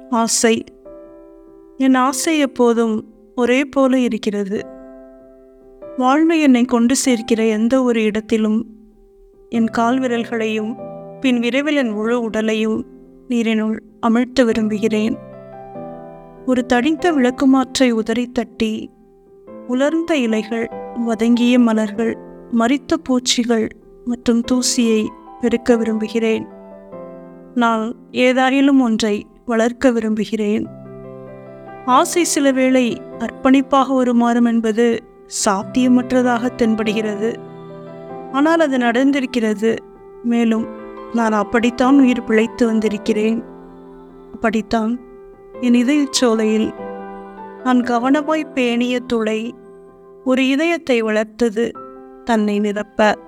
ஆசை என் ஆசை எப்போதும் ஒரே போல இருக்கிறது வாழ்வு என்னை கொண்டு சேர்க்கிற எந்த ஒரு இடத்திலும் என் கால் விரல்களையும் பின் விரைவில் என் முழு உடலையும் நீரினுள் அமிழ்த்த விரும்புகிறேன் ஒரு தடித்த விளக்குமாற்றை உதறி தட்டி உலர்ந்த இலைகள் வதங்கிய மலர்கள் மரித்த பூச்சிகள் மற்றும் தூசியை பெருக்க விரும்புகிறேன் நான் ஏதாயிலும் ஒன்றை வளர்க்க விரும்புகிறேன் ஆசை சில வேளை அர்ப்பணிப்பாக உருமாறும் என்பது சாத்தியமற்றதாக தென்படுகிறது ஆனால் அது நடந்திருக்கிறது மேலும் நான் அப்படித்தான் உயிர் பிழைத்து வந்திருக்கிறேன் அப்படித்தான் என் இதயச் சோலையில் நான் கவனமாய் பேணிய துளை ஒரு இதயத்தை வளர்த்தது தன்னை நிரப்ப